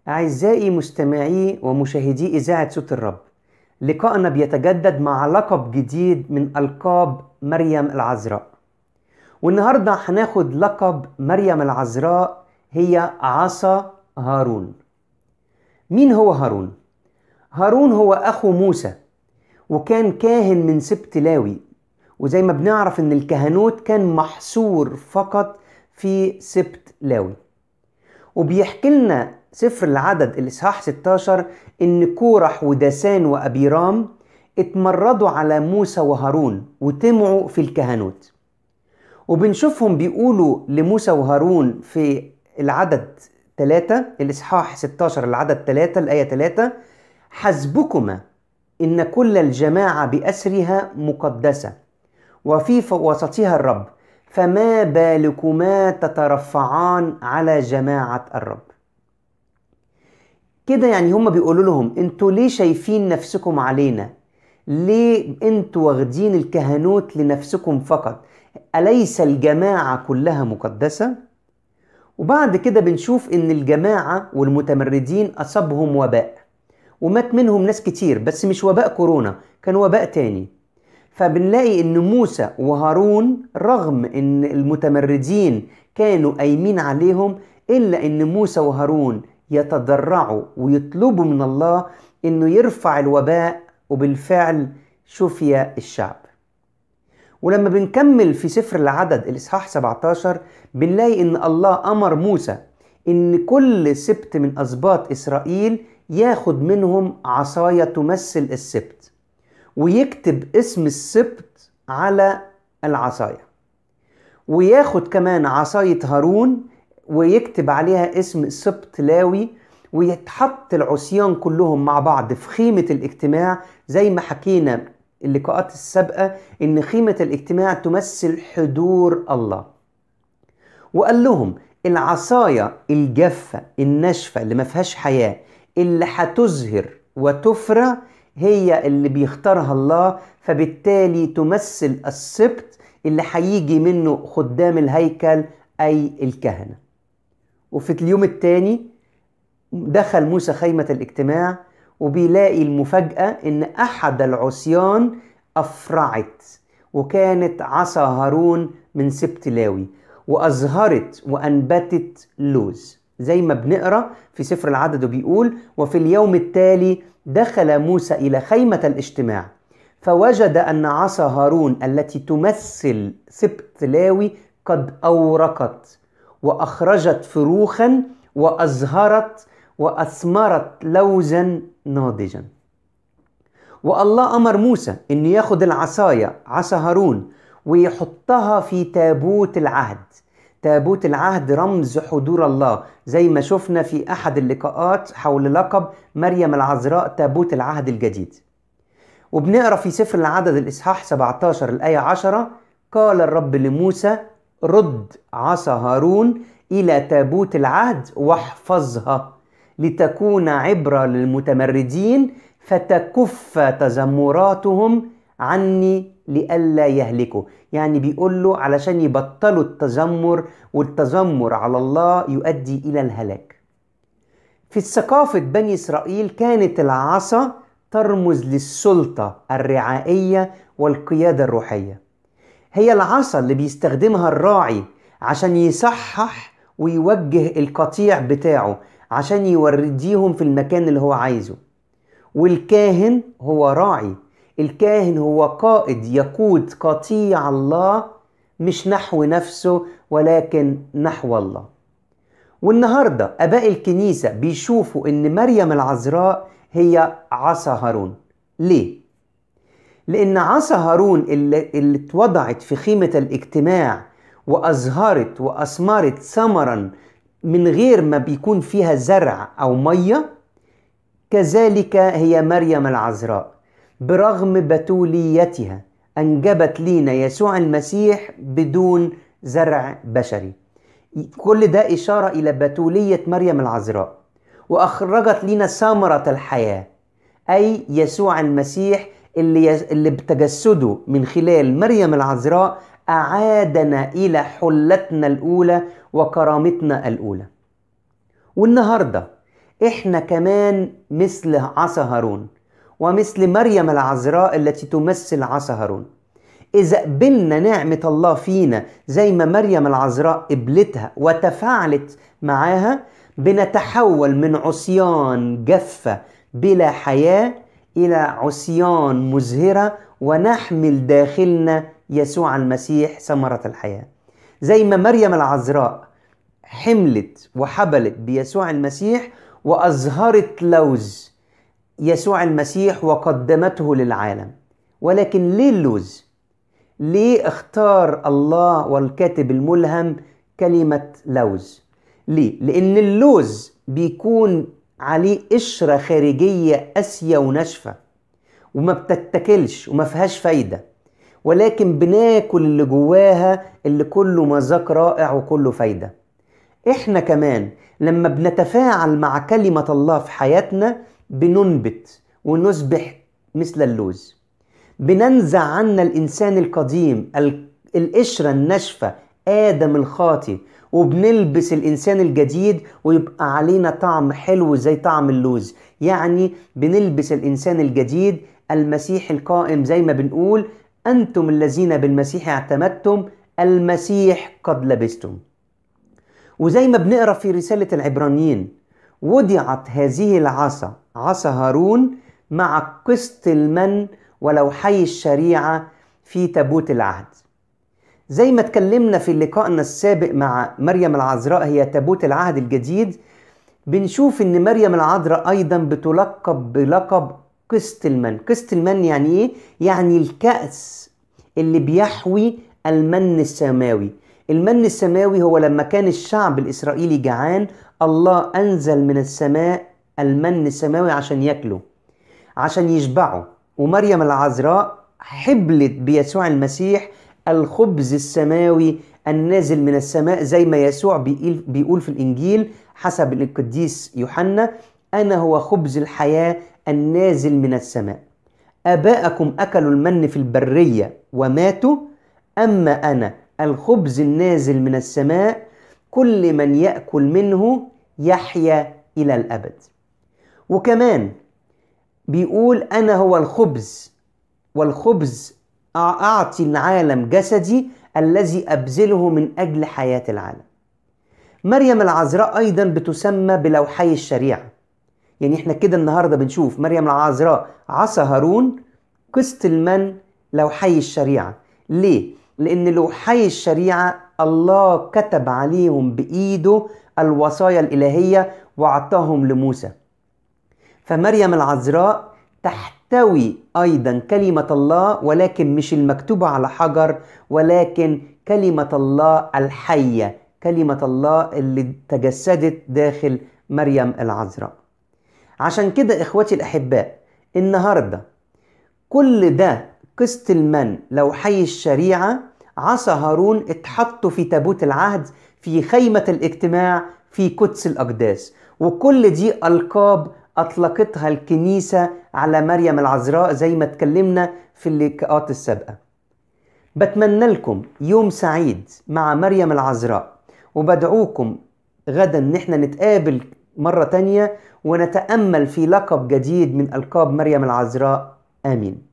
أعزائي مستمعي ومشاهدي إذاعة صوت الرب لقاءنا بيتجدد مع لقب جديد من ألقاب مريم العذراء والنهاردة هناخد لقب مريم العذراء هي عصا هارون مين هو هارون؟ هارون هو أخو موسى وكان كاهن من سبت لاوي وزي ما بنعرف ان الكهنوت كان محصور فقط في سبت لاوي وبيحكي لنا سفر العدد الإصحاح 16 إن كورح وداسان وأبيرام اتمردوا على موسى وهارون وطمعوا في الكهنوت وبنشوفهم بيقولوا لموسى وهارون في العدد 3 الإصحاح 16 العدد 3 الآية 3 حسبكما إن كل الجماعة بأسرها مقدسة وفي وسطها الرب فما بالكما تترفعان على جماعة الرب كده يعني هم بيقولوا لهم انتوا ليه شايفين نفسكم علينا ليه انتوا واخدين الكهنوت لنفسكم فقط أليس الجماعة كلها مقدسة؟ وبعد كده بنشوف ان الجماعة والمتمردين أصابهم وباء ومات منهم ناس كتير بس مش وباء كورونا كان وباء تاني فبنلاقي ان موسى وهارون رغم ان المتمردين كانوا قايمين عليهم الا ان موسى وهارون يتضرعوا ويطلبوا من الله انه يرفع الوباء وبالفعل شفي الشعب ولما بنكمل في سفر العدد الاصحاح 17 بنلاقي ان الله امر موسى ان كل سبت من اسباط اسرائيل ياخد منهم عصايه تمثل السبت ويكتب اسم السبت على العصايه وياخد كمان عصايه هارون ويكتب عليها اسم سبط لاوي ويتحط العصيان كلهم مع بعض في خيمة الاجتماع زي ما حكينا اللقاءات السابقة إن خيمة الاجتماع تمثل حضور الله وقال لهم العصاية الجافة الناشفة اللي ما فيهاش حياة اللي هتزهر وتفرع هي اللي بيختارها الله فبالتالي تمثل السبت اللي هيجي منه خدام الهيكل أي الكهنة وفي اليوم الثاني دخل موسى خيمة الاجتماع وبيلاقي المفاجأة إن أحد العصيان أفرعت وكانت عصا هارون من سبت لاوي وأزهرت وأنبتت لوز زي ما بنقرأ في سفر العدد بيقول وفي اليوم التالي دخل موسى إلى خيمة الاجتماع فوجد أن عصا هارون التي تمثل سبت لاوي قد أورقت وأخرجت فروخا وأزهرت وأثمرت لوزا ناضجا والله أمر موسى أن ياخد العصاية عصا هارون ويحطها في تابوت العهد تابوت العهد رمز حضور الله زي ما شفنا في أحد اللقاءات حول لقب مريم العذراء تابوت العهد الجديد وبنقرا في سفر العدد الإصحاح 17 الآية 10 قال الرب لموسى رد عصا هارون إلى تابوت العهد واحفظها لتكون عبرة للمتمردين فتكف تذمراتهم عني لئلا يهلكوا يعني بيقول له علشان يبطلوا التذمر والتذمر على الله يؤدي إلى الهلاك في ثقافة بني إسرائيل كانت العصا ترمز للسلطة الرعائية والقيادة الروحية هي العصا اللي بيستخدمها الراعي عشان يصحح ويوجه القطيع بتاعه عشان يورديهم في المكان اللي هو عايزه والكاهن هو راعي الكاهن هو قائد يقود قطيع الله مش نحو نفسه ولكن نحو الله والنهارده اباء الكنيسه بيشوفوا ان مريم العذراء هي عصا هارون ليه لان عصا هارون اللي, اللي اتوضعت في خيمه الاجتماع وازهرت واثمرت ثمرا من غير ما بيكون فيها زرع او ميه كذلك هي مريم العذراء برغم بتوليتها انجبت لينا يسوع المسيح بدون زرع بشري كل ده اشاره الى بتوليه مريم العذراء واخرجت لنا ثمره الحياه اي يسوع المسيح اللي اللي بتجسده من خلال مريم العذراء اعادنا الى حلتنا الاولى وكرامتنا الاولى والنهارده احنا كمان مثل عصا هارون ومثل مريم العذراء التي تمثل عصا هارون إذا قبلنا نعمة الله فينا زي ما مريم العذراء قبلتها وتفاعلت معاها بنتحول من عصيان جافة بلا حياة إلى عصيان مزهرة ونحمل داخلنا يسوع المسيح ثمرة الحياة زي ما مريم العذراء حملت وحبلت بيسوع المسيح وأزهرت لوز يسوع المسيح وقدمته للعالم ولكن ليه اللوز؟ ليه اختار الله والكاتب الملهم كلمة لوز؟ ليه؟ لأن اللوز بيكون عليه قشرة خارجية قاسية وناشفة وما بتتاكلش وما فيهاش فايدة ولكن بناكل اللي جواها اللي كله مذاق رائع وكله فايدة احنا كمان لما بنتفاعل مع كلمة الله في حياتنا بننبت ونصبح مثل اللوز بننزع عنا الإنسان القديم القشرة الناشفة آدم الخاطي وبنلبس الإنسان الجديد ويبقى علينا طعم حلو زي طعم اللوز يعني بنلبس الإنسان الجديد المسيح القائم زي ما بنقول أنتم الذين بالمسيح اعتمدتم المسيح قد لبستم وزي ما بنقرا في رسالة العبرانيين وضعت هذه العصا عصا هارون مع قسط المن ولوحي الشريعة في تابوت العهد زي ما اتكلمنا في لقائنا السابق مع مريم العذراء هي تابوت العهد الجديد بنشوف ان مريم العذراء ايضا بتلقب بلقب قسط المن قسط المن يعني ايه يعني الكأس اللي بيحوي المن السماوي المن السماوي هو لما كان الشعب الإسرائيلي جعان الله أنزل من السماء المن السماوي عشان ياكله عشان يشبعوا ومريم العذراء حبلت بيسوع المسيح الخبز السماوي النازل من السماء زي ما يسوع بيقول في الإنجيل حسب القديس يوحنا أنا هو خبز الحياة النازل من السماء آباءكم أكلوا المن في البرية وماتوا أما أنا الخبز النازل من السماء كل من يأكل منه يحيا إلى الأبد وكمان بيقول أنا هو الخبز والخبز أعطي العالم جسدي الذي أبذله من أجل حياة العالم مريم العذراء أيضا بتسمى بلوحي الشريعة يعني احنا كده النهاردة بنشوف مريم العذراء عصا هارون قسط المن لوحي الشريعة ليه؟ لأن لوحي الشريعة الله كتب عليهم بإيده الوصايا الإلهية وأعطاهم لموسى فمريم العذراء تحتوي أيضا كلمة الله ولكن مش المكتوبة على حجر ولكن كلمة الله الحية كلمة الله اللي تجسدت داخل مريم العذراء عشان كده إخوتي الأحباء النهاردة كل ده قسط المن لو حي الشريعة عصا هارون اتحطوا في تابوت العهد في خيمة الاجتماع في قدس الأقداس وكل دي ألقاب أطلقتها الكنيسة على مريم العذراء زي ما اتكلمنا في اللقاءات السابقة بتمنى لكم يوم سعيد مع مريم العذراء وبدعوكم غدا ان احنا نتقابل مرة تانية ونتأمل في لقب جديد من ألقاب مريم العذراء آمين